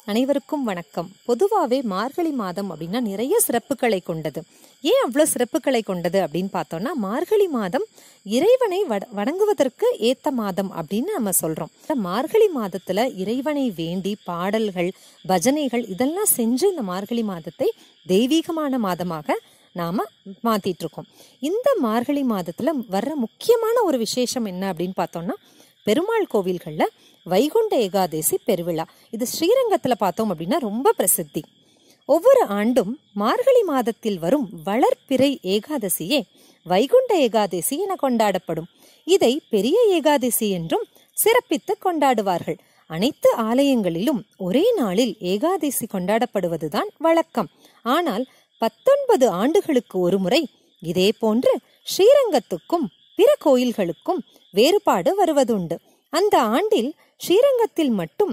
அனைவருக்கும் வணக்கம் பொதுவாகவே மார்கழி மாதம் அப்படின்னா நிறைய சிறப்புகளை கொண்டது ஏன் அவ்வளோ சிறப்புகளை கொண்டது அப்படின்னு பார்த்தோம்னா மார்கழி மாதம் இறைவனை வட- வணங்குவதற்கு ஏத்த மாதம் அப்படின்னு நம்ம சொல்றோம் இந்த மார்கழி மாதத்துல இறைவனை வேண்டி பாடல்கள் பஜனைகள் இதெல்லாம் செஞ்சு இந்த மார்கழி மாதத்தை தெய்வீகமான மாதமாக நாம மாத்திட்டு இருக்கோம் இந்த மார்கழி மாதத்துல வர்ற முக்கியமான ஒரு விசேஷம் என்ன அப்படின்னு பார்த்தோம்னா பெருமாள் கோவில்கள்ல வைகுண்ட ஏகாதசி பெருவிழா இது ஸ்ரீரங்கத்துல பார்த்தோம் அப்படின்னா ரொம்ப பிரசித்தி ஒவ்வொரு ஆண்டும் மார்கழி மாதத்தில் வரும் வளர்ப்பிறை ஏகாதசியே வைகுண்ட ஏகாதசி என கொண்டாடப்படும் இதை பெரிய ஏகாதசி என்றும் சிறப்பித்து கொண்டாடுவார்கள் அனைத்து ஆலயங்களிலும் ஒரே நாளில் ஏகாதசி கொண்டாடப்படுவதுதான் வழக்கம் ஆனால் பத்தொன்பது ஆண்டுகளுக்கு ஒருமுறை இதே போன்று ஸ்ரீரங்கத்துக்கும் பிற கோயில்களுக்கும் வேறுபாடு வருவதுண்டு அந்த ஆண்டில் ஸ்ரீரங்கத்தில் மட்டும்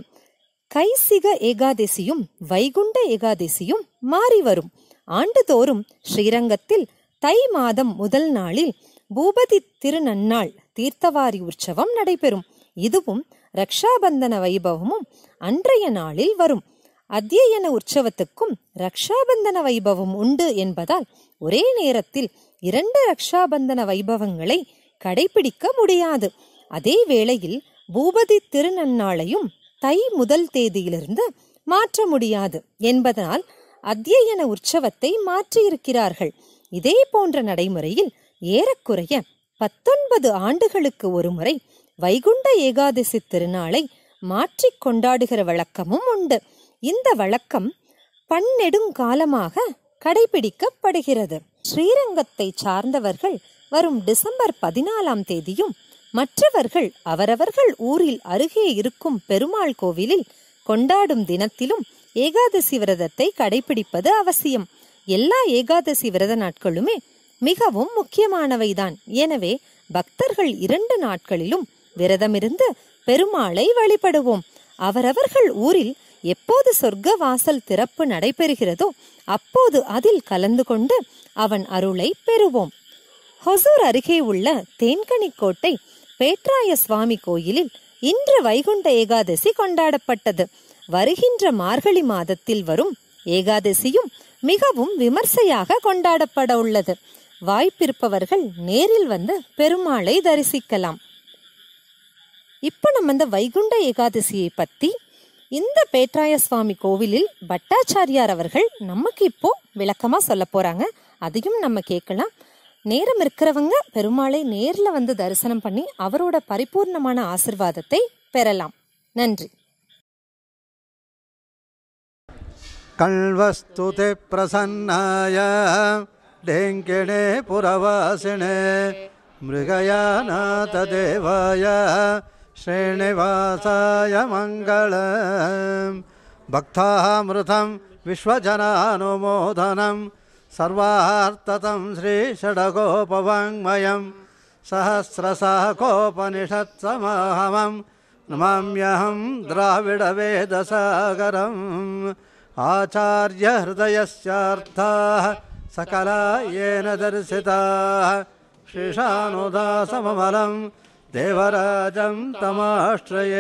கைசிக ஏகாதசியும் வைகுண்ட ஏகாதசியும் மாறி வரும் ஆண்டுதோறும் ஸ்ரீரங்கத்தில் தை மாதம் முதல் நாளில் பூபதி திருநன்னாள் தீர்த்தவாரி உற்சவம் நடைபெறும் இதுவும் ரக்ஷாபந்தன வைபவமும் அன்றைய நாளில் வரும் அத்தியன உற்சவத்துக்கும் ரக்ஷாபந்தன வைபவம் உண்டு என்பதால் ஒரே நேரத்தில் இரண்டு ரக்ஷாபந்தன வைபவங்களை கடைபிடிக்க முடியாது அதே வேளையில் பூபதி திருநன்னாளையும் தை முதல் தேதியிலிருந்து மாற்ற முடியாது என்பதனால் அத்தியன உற்சவத்தை மாற்றியிருக்கிறார்கள் இதே போன்ற நடைமுறையில் ஏறக்குறைய பத்தொன்பது ஆண்டுகளுக்கு ஒருமுறை வைகுண்ட ஏகாதசி திருநாளை மாற்றிக் கொண்டாடுகிற வழக்கமும் உண்டு இந்த வழக்கம் பன்னெடுங்காலமாக கடைபிடிக்கப்படுகிறது ஸ்ரீரங்கத்தை சார்ந்தவர்கள் வரும் டிசம்பர் பதினாலாம் தேதியும் மற்றவர்கள் அவரவர்கள் ஊரில் அருகே இருக்கும் பெருமாள் கோவிலில் கொண்டாடும் தினத்திலும் ஏகாதசி விரதத்தை கடைபிடிப்பது அவசியம் எல்லா ஏகாதசி விரத நாட்களுமே மிகவும் முக்கியமானவைதான் எனவே பக்தர்கள் இரண்டு நாட்களிலும் விரதமிருந்து பெருமாளை வழிபடுவோம் அவரவர்கள் ஊரில் எப்போது சொர்க்க வாசல் திறப்பு நடைபெறுகிறதோ அப்போது அதில் கலந்து கொண்டு அவன் அருளை பெறுவோம் ஹொசூர் அருகே உள்ள தேன்கனிக்கோட்டை பேட்ராய சுவாமி கோயிலில் இன்று வைகுண்ட ஏகாதசி கொண்டாடப்பட்டது வருகின்ற மார்கழி மாதத்தில் வரும் ஏகாதசியும் மிகவும் விமர்சையாக கொண்டாடப்பட உள்ளது வாய்ப்பிருப்பவர்கள் நேரில் வந்து பெருமாளை தரிசிக்கலாம் இப்போ நம்ம இந்த வைகுண்ட ஏகாதசியை பத்தி இந்த பேட்ராய சுவாமி கோவிலில் பட்டாச்சாரியார் அவர்கள் நமக்கு இப்போ விளக்கமா சொல்ல போறாங்க அதையும் நம்ம கேட்கலாம் நேரம் இருக்கிறவங்க பெருமாளை நேர்ல வந்து தரிசனம் பண்ணி அவரோட பரிபூர்ணமான ஆசிர்வாதத்தை பெறலாம் நன்றி कण्वस्तुते प्रसन्नाय डेङ्किणे पुरवासिने मृगयानाथदेवाय श्रीनिवासाय मङ्गलम् भक्तामृतं विश्वजनानुमोदनं सर्वार्थतं श्रीषडगोपवाङ्मयं सहस्रशाकोपनिषत्समाहमं नमाम्यहं द्राविडवेदसागरम् आचार्यहृदयस्यार्थाः सकला येन दर्शिताः श्रीशानुदासममलं தேவராஜம் தமாஷ்டயே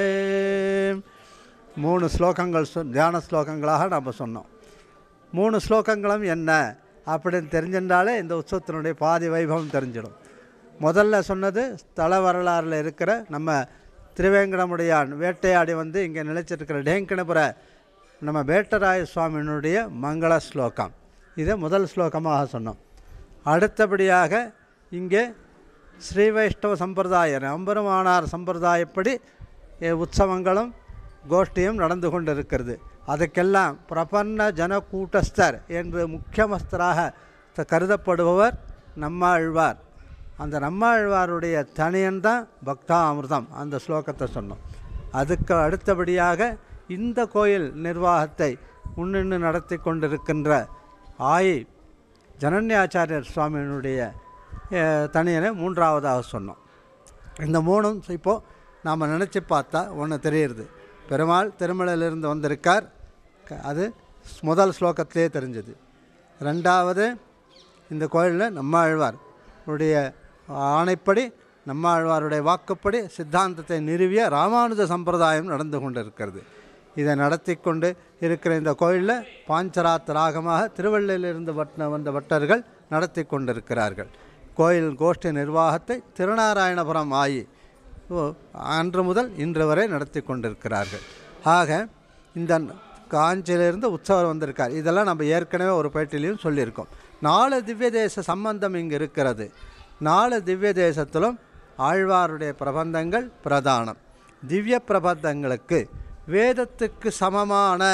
மூணு ஸ்லோகங்கள் சொ- தியான ஸ்லோகங்களாக நாம் சொன்னோம் மூணு ஸ்லோகங்களும் என்ன அப்படின்னு தெரிஞ்சின்றாலே இந்த உற்சவத்தினுடைய பாதி வைபவம் தெரிஞ்சிடும் முதல்ல சொன்னது ஸ்தல வரலாறில் இருக்கிற நம்ம திருவேங்கடமுடையான் வேட்டையாடி வந்து இங்கே நிலைச்சிருக்கிற டேங்கனபுர நம்ம வேட்டராய சுவாமியினுடைய மங்கள ஸ்லோகம் இதை முதல் ஸ்லோகமாக சொன்னோம் அடுத்தபடியாக இங்கே ஸ்ரீ வைஷ்ணவ சம்பிரதாய நம்பெருமானார் சம்பிரதாயப்படி எ, உற்சவங்களும் கோஷ்டியும் நடந்து கொண்டிருக்கிறது அதுக்கெல்லாம் பிரபன்ன ஜன கூட்டஸ்தர் என்று முக்கியமஸ்தராக த- கருதப்படுபவர் நம்மாழ்வார் அந்த நம்மாழ்வாருடைய தனியன்தான் பக்தாமிர்தம் அந்த ஸ்லோகத்தை சொன்னோம் அதுக்கு அடுத்தபடியாக இந்த கோயில் நிர்வாகத்தை முன்னின்று நடத்தி கொண்டிருக்கின்ற ஆயி ஜனன்யாச்சாரியர் சுவாமியினுடைய அஹ், தனியனை மூன்றாவதாக சொன்னோம் இந்த மூணும் இப்போது நாம் நினச்சி பார்த்தா ஒன்று தெரியுது பெருமாள் திருமலையிலிருந்து வந்திருக்கார் க- அது முதல் ஸ்லோகத்திலே தெரிஞ்சது ரெண்டாவது இந்த கோயிலில் நம்மாழ்வார் உடைய ஆணைப்படி நம்மாழ்வாருடைய வாக்குப்படி சித்தாந்தத்தை நிறுவிய ராமானுஜ சம்பிரதாயம் நடந்து கொண்டிருக்கிறது இதை நடத்தி கொண்டு இருக்கிற இந்த கோயிலில் பாஞ்சராத் ராகமாக திருவள்ளிலிருந்து வட்ட வந்த பட்டர்கள் நடத்தி கொண்டிருக்கிறார்கள் கோயில் கோஷ்டி நிர்வாகத்தை திருநாராயணபுரம் ஆயி ஓ, அன்று முதல் இன்று வரை நடத்தி கொண்டிருக்கிறார்கள் ஆக இந்த காஞ்சியிலிருந்து உற்சவர் வந்திருக்கார் இதெல்லாம் நம்ம ஏற்கனவே ஒரு பேட்டிலையும் சொல்லியிருக்கோம் நாலு திவ்ய தேச சம்பந்தம் இங்கு இருக்கிறது நாலு திவ்ய தேசத்திலும் ஆழ்வாருடைய பிரபந்தங்கள் பிரதானம் திவ்ய பிரபந்தங்களுக்கு வேதத்துக்கு சமமான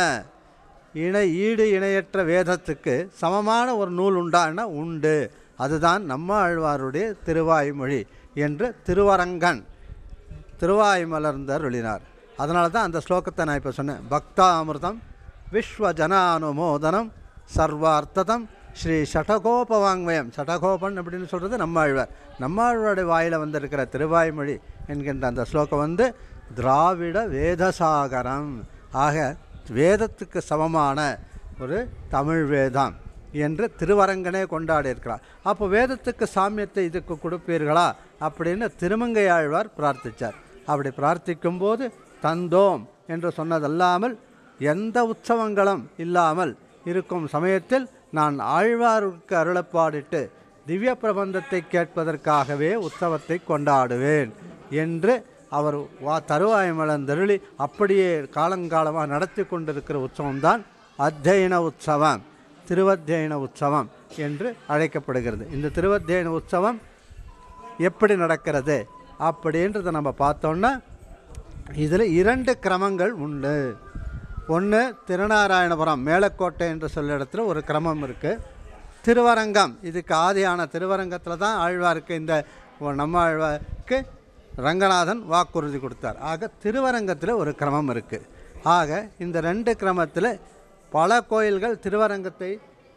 இணை ஈடு இணையற்ற வேதத்துக்கு சமமான ஒரு நூல் உண்டான்னா உண்டு அதுதான் நம்ம ஆழ்வாருடைய திருவாய்மொழி என்று திருவரங்கன் திருவாய் மலர்ந்தருளினார் அதனால தான் அந்த ஸ்லோகத்தை நான் இப்போ சொன்னேன் பக்தாமிர்தம் விஸ்வ ஜனானுமோதனம் சர்வார்த்ததம் ஸ்ரீ ஷடகோபவாங்மயம் ஷடகோபன் அப்படின்னு சொல்கிறது நம்மாழ்வார் நம்மாழ்வாருடைய வாயில் வந்திருக்கிற திருவாய்மொழி என்கின்ற அந்த ஸ்லோகம் வந்து திராவிட வேதசாகரம் ஆக வேதத்துக்கு சமமான ஒரு தமிழ் வேதம் என்று திருவரங்கனே கொண்டாடி இருக்கிறார் அப்போ வேதத்துக்கு சாமியத்தை இதுக்கு கொடுப்பீர்களா அப்படின்னு திருமங்கையாழ்வார் பிரார்த்தித்தார் அப்படி பிரார்த்திக்கும் போது தந்தோம் என்று சொன்னதல்லாமல் எந்த உற்சவங்களும் இல்லாமல் இருக்கும் சமயத்தில் நான் ஆழ்வாருக்கு அருளப்பாடிட்டு திவ்ய பிரபந்தத்தை கேட்பதற்காகவே உற்சவத்தை கொண்டாடுவேன் என்று அவர் வா தருவாய் மலர்ந்தருளி அப்படியே காலங்காலமாக நடத்தி கொண்டிருக்கிற உற்சவம்தான் அத்தியன உற்சவம் திருவத்தியன உற்சவம் என்று அழைக்கப்படுகிறது இந்த திருவத்தியன உற்சவம் எப்படி நடக்கிறது அப்படின்றத நம்ம பார்த்தோன்னா இதில் இரண்டு கிரமங்கள் உண்டு ஒன்று திருநாராயணபுரம் மேலக்கோட்டை என்று சொல்ல இடத்துல ஒரு கிரமம் இருக்குது திருவரங்கம் இதுக்கு ஆதியான திருவரங்கத்தில் தான் ஆழ்வாருக்கு இந்த நம்ம ஆழ்வாருக்கு ரங்கநாதன் வாக்குறுதி கொடுத்தார் ஆக திருவரங்கத்தில் ஒரு கிரமம் இருக்குது ஆக இந்த ரெண்டு கிரமத்தில் பல கோயில்கள் திருவரங்கத்தை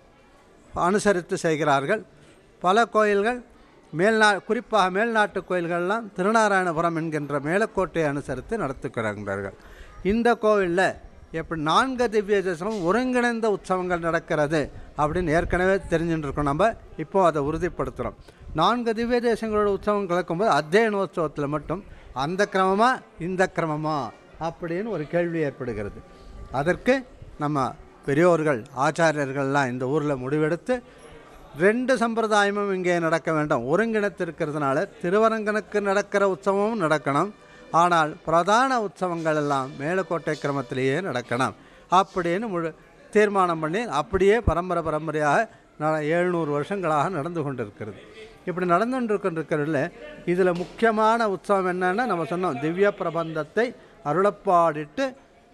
அனுசரித்து செய்கிறார்கள் பல கோயில்கள் மேல்நா குறிப்பாக மேல்நாட்டு கோயில்கள்லாம் திருநாராயணபுரம் என்கின்ற மேலக்கோட்டையை அனுசரித்து நடத்துகிறார்கள் இந்த கோவிலில் எப்படி நான்கு திவ்ய தேசமும் ஒருங்கிணைந்த உற்சவங்கள் நடக்கிறது அப்படின்னு ஏற்கனவே தெரிஞ்சுட்டு இருக்கோம் நம்ம இப்போ அதை உறுதிப்படுத்துகிறோம் நான்கு திவ்ய தேசங்களோட உற்சவம் கலக்கும்போது அத்தியனோத்சவத்தில் மட்டும் அந்த கிரமமா இந்த கிரமமா அப்படின்னு ஒரு கேள்வி ஏற்படுகிறது அதற்கு நம்ம பெரியோர்கள் ஆச்சாரியர்கள்லாம் இந்த ஊரில் முடிவெடுத்து ரெண்டு சம்பிரதாயமும் இங்கே நடக்க வேண்டாம் ஒருங்கிணைத்து இருக்கிறதுனால திருவரங்கனுக்கு நடக்கிற உற்சவமும் நடக்கணும் ஆனால் பிரதான உற்சவங்கள் எல்லாம் மேலக்கோட்டை கிரமத்திலேயே நடக்கணும் அப்படின்னு முழு தீர்மானம் பண்ணி அப்படியே பரம்பரை பரம்பரையாக ந- எழுநூறு வருஷங்களாக நடந்து கொண்டிருக்கிறது இப்படி நடந்து கொண்டிருக்கிறதுல இதில் முக்கியமான உற்சவம் என்னன்னா நம்ம சொன்னோம் திவ்ய பிரபந்தத்தை அருளப்பாடிட்டு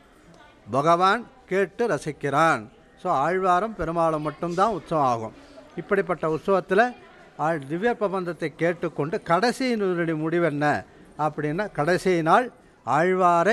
பகவான் கேட்டு ரசிக்கிறான் ஸோ ஆழ்வாரம் பெருமாளும் மட்டும்தான் உற்சவம் ஆகும் இப்படிப்பட்ட உற்சவத்தில் ஆழ் திவ்ய பிரபந்தத்தை கேட்டுக்கொண்டு கடைசி நூலுடைய முடிவு என்ன அப்படின்னா கடைசி நாள் ஆழ்வாரை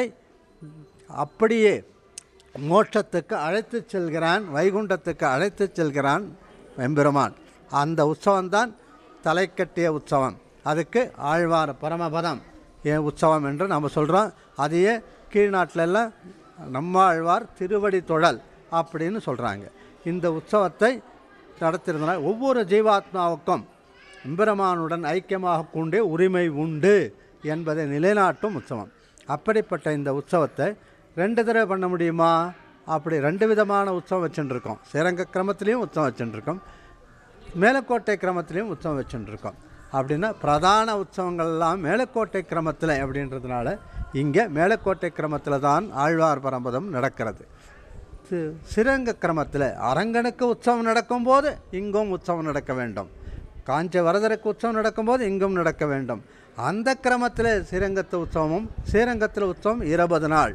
அப்படியே மோட்சத்துக்கு அழைத்து செல்கிறான் வைகுண்டத்துக்கு அழைத்து செல்கிறான் எம்பெருமான் அந்த உற்சவம்தான் தலை கட்டிய உற்சவம் அதுக்கு ஆழ்வார் பரமபதம் ஏன் உற்சவம் என்று நம்ம சொல்கிறோம் அதையே கீழ்நாட்டில எல்லாம் நம்மாழ்வார் திருவடி தொழல் அப்படின்னு சொல்கிறாங்க இந்த உற்சவத்தை நடத்திருந்தனால் ஒவ்வொரு ஜீவாத்மாவுக்கும் எம்பெருமானுடன் ஐக்கியமாக கொண்டே உரிமை உண்டு என்பதை நிலைநாட்டும் உற்சவம் அப்படிப்பட்ட இந்த உற்சவத்தை ரெண்டு தடவை பண்ண முடியுமா அப்படி ரெண்டு விதமான உற்சவம் வச்சுட்டுருக்கோம் ஸ்ரீரங்க கிரமத்துலேயும் உற்சவம் வச்சுட்டுருக்கோம் மேலக்கோட்டை கிரமத்திலையும் உற்சவம் வச்சுட்டுருக்கோம் அப்படின்னா பிரதான உற்சவங்கள் எல்லாம் மேலக்கோட்டை கிரமத்தில் அப்படின்றதுனால இங்கே மேலக்கோட்டை கிரமத்தில் தான் ஆழ்வார் பரம்பதம் நடக்கிறது சி- சிரங்க கிரமத்தில் அரங்கனுக்கு உற்சவம் நடக்கும்போது இங்கும் உற்சவம் நடக்க வேண்டும் காஞ்ச வரதருக்கு உற்சவம் நடக்கும்போது இங்கும் நடக்க வேண்டும் அந்த கிரமத்தில் ஸ்ரீரங்கத்து உற்சவமும் ஸ்ரீரங்கத்தில் உற்சவம் இருபது நாள்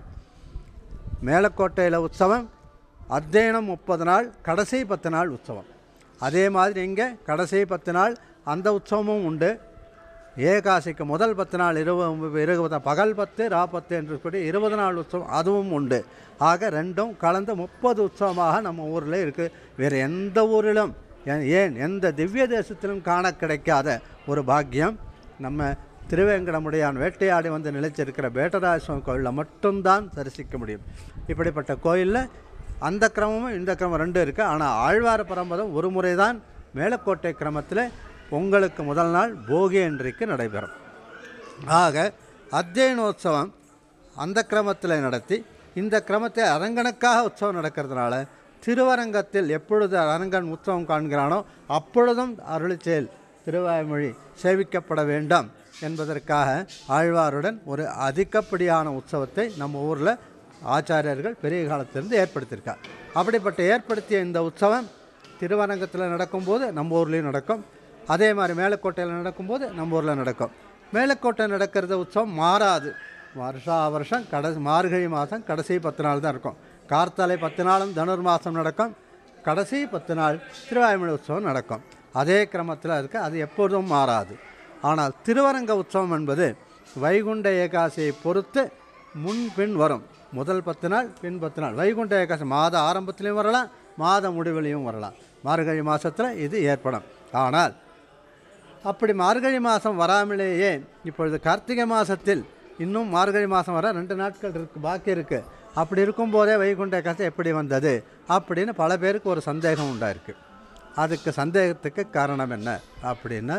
மேலக்கோட்டையில் உற்சவம் அத்தியனம் முப்பது நாள் கடைசி பத்து நாள் உற்சவம் அதே மாதிரி இங்கே கடைசி பத்து நாள் அந்த உற்சவமும் உண்டு ஏகாசிக்கு முதல் பத்து நாள் இருபது இருபது பகல் பத்து ரா பத்து என்று சொல்லி இருபது நாள் உற்சவம் அதுவும் உண்டு ஆக ரெண்டும் கலந்து முப்பது உற்சவமாக நம்ம ஊரில் இருக்குது வேறு எந்த ஊரிலும் ஏன் ஏன் எந்த திவ்ய தேசத்திலும் காண கிடைக்காத ஒரு பாக்கியம் நம்ம திருவேங்கடமுடையான் வேட்டையாடி வந்து நிலைச்சிருக்கிற வேட்டராஜ சுவாமி கோயிலில் மட்டும்தான் தரிசிக்க முடியும் இப்படிப்பட்ட கோயிலில் அந்த கிரமமும் இந்த கிரமம் ரெண்டும் இருக்குது ஆனால் ஆழ்வார பரம்பதம் ஒரு முறை தான் மேலக்கோட்டை கிரமத்தில் உங்களுக்கு முதல் நாள் போகி அன்றைக்கு நடைபெறும் ஆக அத்தியனோத்சவம் அந்த கிரமத்தில் நடத்தி இந்த கிரமத்தை அரங்கனுக்காக உற்சவம் நடக்கிறதுனால திருவரங்கத்தில் எப்பொழுது அரங்கன் உற்சவம் காண்கிறானோ அப்பொழுதும் அருளிச்செயல் திருவாய்மொழி சேவிக்கப்பட வேண்டும் என்பதற்காக ஆழ்வாருடன் ஒரு அதிகப்படியான உற்சவத்தை நம்ம ஊரில் ஆச்சாரியர்கள் பெரிய காலத்திலிருந்து ஏற்படுத்தியிருக்கார் அப்படிப்பட்ட ஏற்படுத்திய இந்த உற்சவம் திருவரங்கத்தில் நடக்கும்போது நம்ம ஊர்லேயும் நடக்கும் அதே மாதிரி மேலக்கோட்டையில் நடக்கும்போது நம்ம ஊரில் நடக்கும் மேலக்கோட்டை நடக்கிறது உற்சவம் மாறாது வருஷா வருஷம் கடைசி மார்கழி மாதம் கடைசி பத்து நாள் தான் இருக்கும் கார்த்தாலை பத்து நாளும் தனுர் மாதம் நடக்கும் கடைசி பத்து நாள் திருவாய்மொழி உற்சவம் நடக்கும் அதே கிரமத்தில் இருக்கு அது எப்பொழுதும் மாறாது ஆனால் திருவரங்க உற்சவம் என்பது வைகுண்ட ஏகாசியை பொறுத்து முன் பின் வரும் முதல் பத்து நாள் பின் பத்து நாள் வைகுண்ட ஏகாசி மாத ஆரம்பத்திலையும் வரலாம் மாத முடிவிலையும் வரலாம் மார்கழி மாதத்தில் இது ஏற்படும் ஆனால் அப்படி மார்கழி மாதம் வராமலேயே இப்பொழுது கார்த்திகை மாதத்தில் இன்னும் மார்கழி மாதம் வர ரெண்டு நாட்கள் இருக்கு பாக்கி இருக்குது அப்படி இருக்கும்போதே வைகுண்ட ஏகாசி எப்படி வந்தது அப்படின்னு பல பேருக்கு ஒரு சந்தேகம் உண்டாயிருக்கு அதுக்கு சந்தேகத்துக்கு காரணம் என்ன அப்படின்னா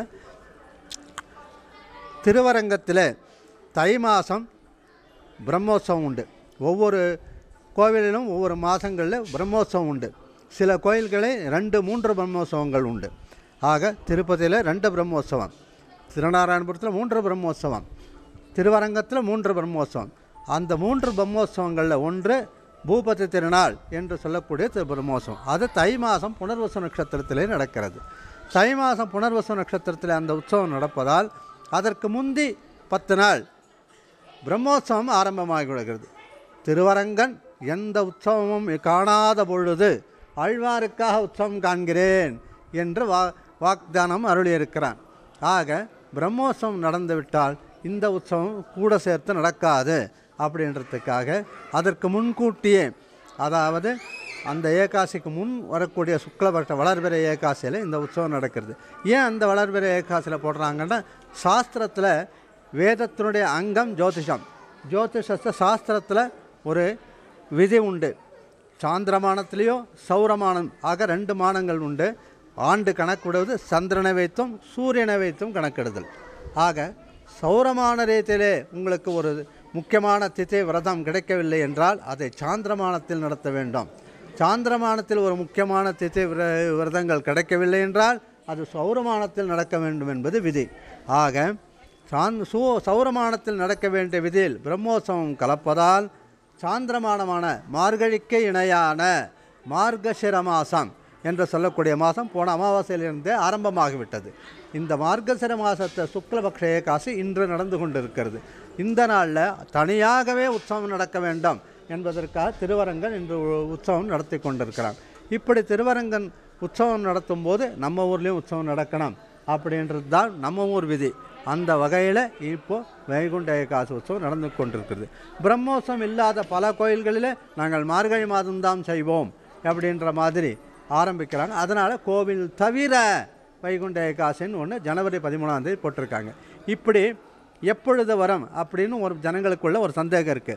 திருவரங்கத்தில் தை மாதம் பிரம்மோற்சவம் உண்டு ஒவ்வொரு கோவிலிலும் ஒவ்வொரு மாதங்களில் பிரம்மோற்சவம் உண்டு சில கோயில்களில் ரெண்டு மூன்று பிரம்மோற்சவங்கள் உண்டு ஆக திருப்பதியில் ரெண்டு பிரம்மோற்சவம் திருநாராயணபுரத்தில் மூன்று பிரம்மோற்சவம் திருவரங்கத்தில் மூன்று பிரம்மோற்சவம் அந்த மூன்று பிரம்மோற்சவங்களில் ஒன்று பூபதி திருநாள் என்று சொல்லக்கூடிய திரு பிரம்மோற்சவம் அது தை மாதம் புனர்வசு நட்சத்திரத்திலே நடக்கிறது தை மாதம் புனர்வசு நட்சத்திரத்தில் அந்த உற்சவம் நடப்பதால் அதற்கு முந்தி பத்து நாள் பிரம்மோற்சவம் ஆரம்பமாகி விடுகிறது திருவரங்கன் எந்த உற்சவமும் காணாத பொழுது ஆழ்வாருக்காக உற்சவம் காண்கிறேன் என்று வா வாக்தானம் அருளியிருக்கிறான் ஆக பிரம்மோற்சவம் நடந்துவிட்டால் இந்த உற்சவம் கூட சேர்த்து நடக்காது அப்படின்றதுக்காக அதற்கு முன்கூட்டியே அதாவது அந்த ஏகாசிக்கு முன் வரக்கூடிய சுக்லபட்ச வளர்பிறை ஏகாசியில் இந்த உற்சவம் நடக்கிறது ஏன் அந்த வளர்பிறை ஏகாசியில் போடுறாங்கன்னா சாஸ்திரத்தில் வேதத்தினுடைய அங்கம் ஜோதிஷம் ஜோதிஷத்தை சாஸ்திரத்தில் ஒரு விதி உண்டு சாந்திரமானத்திலேயோ சௌரமானம் ஆக ரெண்டு மானங்கள் உண்டு ஆண்டு கணக்கிடுவது சந்திரனை வைத்தும் சூரியனை வைத்தும் கணக்கிடுதல் ஆக சௌரமான ரீதியிலே உங்களுக்கு ஒரு முக்கியமான திதி விரதம் கிடைக்கவில்லை என்றால் அதை சாந்திரமானத்தில் நடத்த வேண்டும் சாந்திரமானத்தில் ஒரு முக்கியமான திதி விர விரதங்கள் கிடைக்கவில்லை என்றால் அது சௌரமானத்தில் நடக்க வேண்டும் என்பது விதி ஆக சாந் சூ சௌரமானத்தில் நடக்க வேண்டிய விதியில் பிரம்மோற்சவம் கலப்பதால் சாந்திரமானமான மார்கழிக்கு இணையான மார்கசிர மாதம் என்று சொல்லக்கூடிய மாதம் போன அமாவாசையிலிருந்தே ஆரம்பமாகிவிட்டது இந்த மார்கசிர மாதத்தை சுக்லபக்ஷ ஏகாசி இன்று நடந்து கொண்டிருக்கிறது இந்த நாளில் தனியாகவே உற்சவம் நடக்க வேண்டும் என்பதற்காக திருவரங்கன் இன்று உ- உற்சவம் நடத்தி கொண்டிருக்கிறான் இப்படி திருவரங்கன் உற்சவம் நடத்தும் போது நம்ம ஊர்லேயும் உற்சவம் நடக்கணும் அப்படின்றது தான் நம்ம ஊர் விதி அந்த வகையில் இப்போ வைகுண்ட ஏகாசி உற்சவம் நடந்து கொண்டிருக்கிறது பிரம்மோற்சவம் இல்லாத பல கோயில்களில் நாங்கள் மார்கழி மாதம்தான் செய்வோம் அப்படின்ற மாதிரி ஆரம்பிக்கிறாங்க அதனால் கோவில் தவிர வைகுண்ட ஏகாசின்னு ஒன்று ஜனவரி பதிமூணாம் தேதி போட்டிருக்காங்க இப்படி எப்பொழுது வரும் அப்படின்னு ஒரு ஜனங்களுக்குள்ள ஒரு சந்தேகம் இருக்குது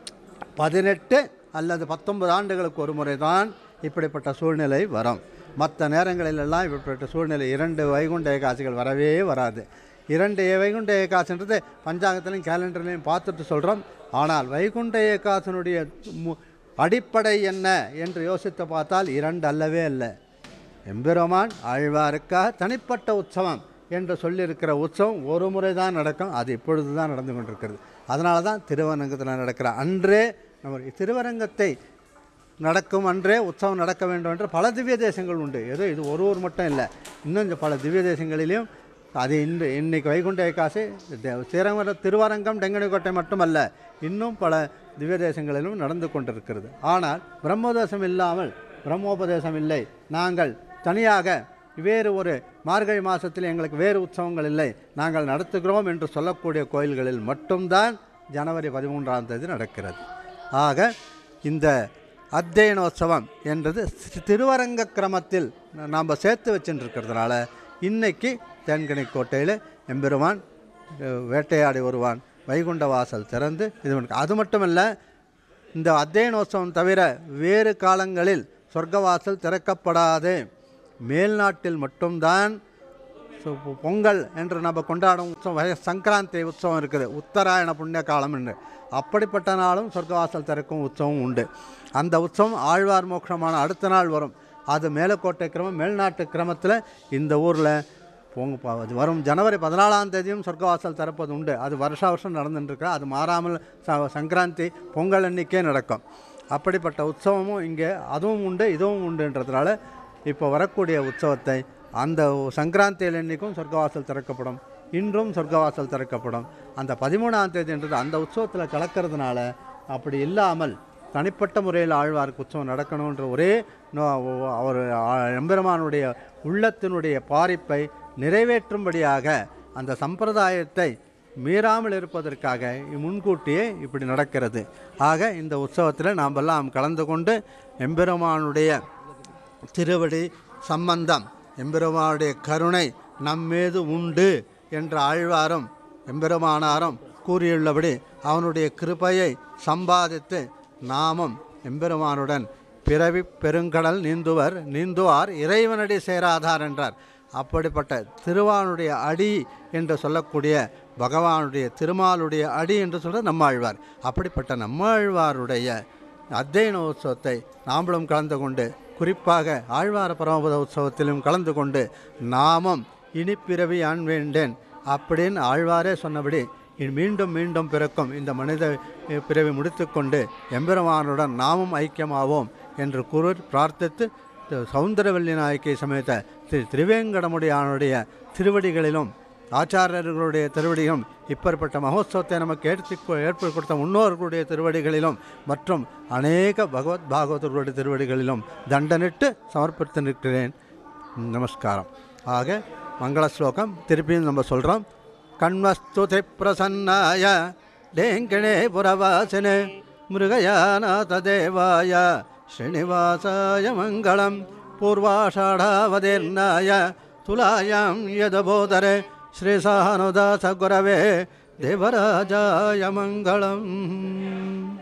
பதினெட்டு அல்லது பத்தொன்பது ஆண்டுகளுக்கு ஒரு முறை தான் இப்படிப்பட்ட சூழ்நிலை வரும் மற்ற நேரங்களிலெல்லாம் இப்படிப்பட்ட சூழ்நிலை இரண்டு வைகுண்ட ஏகாசிகள் வரவே வராது இரண்டு வைகுண்ட ஏகாசின்றது பஞ்சாங்கத்திலையும் கேலண்டர்லையும் பார்த்துட்டு சொல்கிறோம் ஆனால் வைகுண்ட ஏகாசனுடைய மு- அடிப்படை என்ன என்று யோசித்து பார்த்தால் இரண்டு அல்லவே அல்ல எம்பெருமான் ஆழ்வாருக்காக தனிப்பட்ட உற்சவம் என்று சொல்லியிருக்கிற உற்சவம் ஒரு முறை தான் நடக்கும் அது இப்பொழுது தான் நடந்து கொண்டிருக்கிறது அதனால தான் திருவரங்கத்தில் நடக்கிற அன்றே நம்ம திருவரங்கத்தை நடக்கும் அன்றே உற்சவம் நடக்க வேண்டும் என்று பல திவ்ய தேசங்கள் உண்டு ஏதோ இது ஒரு ஊர் மட்டும் இல்லை இன்னும் இந்த பல திவ்ய தேசங்களிலும் அது இன்று இன்னைக்கு வைகுண்ட ஏகாசி தே- ஸ்ரீரங்கம் திருவரங்கம் டெங்கனிக்கோட்டை மட்டுமல்ல இன்னும் பல திவ்ய தேசங்களிலும் நடந்து கொண்டிருக்கிறது ஆனால் பிரம்மோதேசம் இல்லாமல் பிரம்மோபதேசம் இல்லை நாங்கள் தனியாக வேறு ஒரு மார்கழி மாதத்தில் எங்களுக்கு வேறு உற்சவங்கள் இல்லை நாங்கள் நடத்துகிறோம் என்று சொல்லக்கூடிய கோயில்களில் மட்டும்தான் ஜனவரி பதிமூன்றாம் தேதி நடக்கிறது ஆக இந்த அத்தியனோற்சவம் என்றது சி- திருவரங்க கிரமத்தில் நாம் சேர்த்து வச்சுருக்கிறதுனால இன்னைக்கு தேன்கனி கோட்டையில் எம்பெருமான் அஹ், வேட்டையாடி வருவான் வைகுண்ட வாசல் திறந்து இது பண்ணு- அது மட்டுமல்ல இந்த அத்தியனோற்சவம் தவிர வேறு காலங்களில் சொர்க்கவாசல் திறக்கப்படாது மேல்நாட்டில் மட்டும்தான் ஸோ பொங்கல் என்று நம்ம கொண்டாடும் உற்சவம் வய- சங்கராந்தி உற்சவம் இருக்குது உத்தராயண புண்ணிய காலம் என்று அப்படிப்பட்ட நாளும் சொர்க்கவாசல் திறக்கும் உற்சவம் உண்டு அந்த உற்சவம் ஆழ்வார் மோட்சமான அடுத்த நாள் வரும் அது மேலக்கோட்டை கிரமம் மேல்நாட்டு கிரமத்தில் இந்த ஊரில் பொங்க ப- அது வரும் ஜனவரி பதினாலாம் தேதியும் சொர்க்கவாசல் திறப்பது உண்டு அது வருஷா வருஷம் நடந்துட்டுருக்கு அது மாறாமல் ச சங்கராந்தி பொங்கல் அன்னைக்கே நடக்கும் அப்படிப்பட்ட உற்சவமும் இங்கே அதுவும் உண்டு இதுவும் உண்டுன்றதுனால இப்போ வரக்கூடிய உற்சவத்தை அந்த சங்கராந்தியில் அன்னைக்கும் சொர்க்கவாசல் திறக்கப்படும் இன்றும் சொர்க்கவாசல் திறக்கப்படும் அந்த பதிமூணாம் தேதின்றது அந்த உற்சவத்தில் கலக்கிறதுனால அப்படி இல்லாமல் தனிப்பட்ட முறையில் ஆழ்வாருக்கு உற்சவம் நடக்கணுன்ற ஒரே நோ- அவர் ஆ- எம்பெருமானுடைய உள்ளத்தினுடைய பாரிப்பை நிறைவேற்றும்படியாக அந்த சம்பிரதாயத்தை மீறாமல் இருப்பதற்காக முன்கூட்டியே இப்படி நடக்கிறது ஆக இந்த உற்சவத்தில் நாம் எல்லாம் கலந்து கொண்டு எம்பெருமானுடைய திருவடி சம்பந்தம் எம்பெருமானுடைய கருணை நம்மீது உண்டு என்ற ஆழ்வாரும் எம்பெருமானாரும் கூறியுள்ளபடி அவனுடைய கிருபையை சம்பாதித்து நாமும் எம்பெருமானுடன் பிறவி பெருங்கடல் நீந்துவர் நீந்துவார் இறைவனடி சேராதார் என்றார் அப்படிப்பட்ட திருவானுடைய அடி என்று சொல்லக்கூடிய பகவானுடைய திருமாலுடைய அடி என்று சொல்ற நம்மாழ்வார் அப்படிப்பட்ட நம்மாழ்வாருடைய அத்தியன உற்சவத்தை நாமளும் கலந்து கொண்டு குறிப்பாக ஆழ்வார பரமபத உற்சவத்திலும் கலந்து கொண்டு நாமும் இனிப்பிறவி ஆண் வேண்டேன் அப்படின்னு ஆழ்வாரே சொன்னபடி இனி மீண்டும் மீண்டும் பிறக்கும் இந்த மனித அஹ், பிறவி முடித்துக்கொண்டு எம்பெருமானுடன் நாமும் ஐக்கியமாவோம் என்று கூறி பிரார்த்தித்து திரு சௌந்தரவல்லி நாயக்கி சமேத திரு திருவேங்கடமுடியானுடைய திருவடிகளிலும் ஆச்சாரியர்களுடைய திருவடியும் இப்பேற்பட்ட மகோத்சவத்தை நமக்கு ஏற்றி ஏற்படுத்தி கொடுத்த முன்னோர்களுடைய திருவடிகளிலும் மற்றும் அநேக பகவத் பாகவதர்களுடைய திருவடிகளிலும் தண்டனிட்டு சமர்ப்பித்து நிற்கிறேன் நமஸ்காரம் ஆக மங்கள ஸ்லோகம் திருப்பியும் நம்ம சொல்கிறோம் கண்மஸ்துதி பிரசன்னாய டேங்கிணே புரவாசினே மிருகயாநாத தேவாய ஸ்ரீனிவாசாய மங்களம் பூர்வாஷாடாவதீர்ணாய துலாயாம் யதபோதரே ஸ்ரீசானுதாச குரவே தேவராஜாய மங்களம்